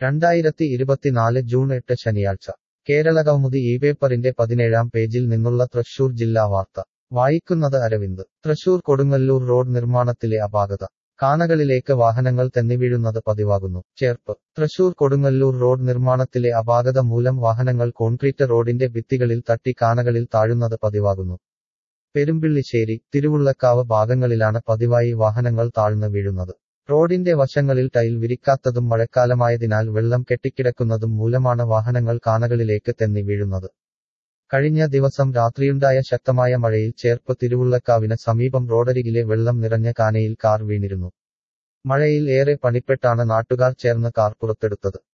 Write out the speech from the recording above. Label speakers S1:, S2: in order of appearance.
S1: രണ്ടായിരത്തി ഇരുപത്തിനാല് ജൂൺ എട്ട് ശനിയാഴ്ച കേരളകൗമുദി ഈ പേപ്പറിന്റെ പതിനേഴാം പേജിൽ നിന്നുള്ള തൃശൂർ ജില്ലാ വാർത്ത വായിക്കുന്നത് അരവിന്ദ് തൃശൂർ കൊടുങ്ങല്ലൂർ റോഡ് നിർമ്മാണത്തിലെ അപാകത കാനകളിലേക്ക് വാഹനങ്ങൾ തെന്നിവീഴുന്നത് പതിവാകുന്നു ചേർപ്പ് തൃശൂർ കൊടുങ്ങല്ലൂർ റോഡ് നിർമ്മാണത്തിലെ അപാകത മൂലം വാഹനങ്ങൾ കോൺക്രീറ്റ് റോഡിന്റെ ഭിത്തികളിൽ തട്ടി കാനകളിൽ താഴുന്നത് പതിവാകുന്നു പെരുമ്പിള്ളിശ്ശേരി തിരുവുള്ളക്കാവ് ഭാഗങ്ങളിലാണ് പതിവായി വാഹനങ്ങൾ താഴ്ന്നു വീഴുന്നത് റോഡിന്റെ വശങ്ങളിൽ ടൈൽ വിരിക്കാത്തതും മഴക്കാലമായതിനാൽ വെള്ളം കെട്ടിക്കിടക്കുന്നതും മൂലമാണ് വാഹനങ്ങൾ കാനകളിലേക്ക് തെന്നി വീഴുന്നത് കഴിഞ്ഞ ദിവസം രാത്രിയുണ്ടായ ശക്തമായ മഴയിൽ ചേർപ്പ് തിരുവുള്ളക്കാവിന് സമീപം റോഡരികിലെ വെള്ളം നിറഞ്ഞ കാനയിൽ കാർ വീണിരുന്നു മഴയിൽ ഏറെ പണിപ്പെട്ടാണ് നാട്ടുകാർ ചേർന്ന് കാർ പുറത്തെടുത്തത്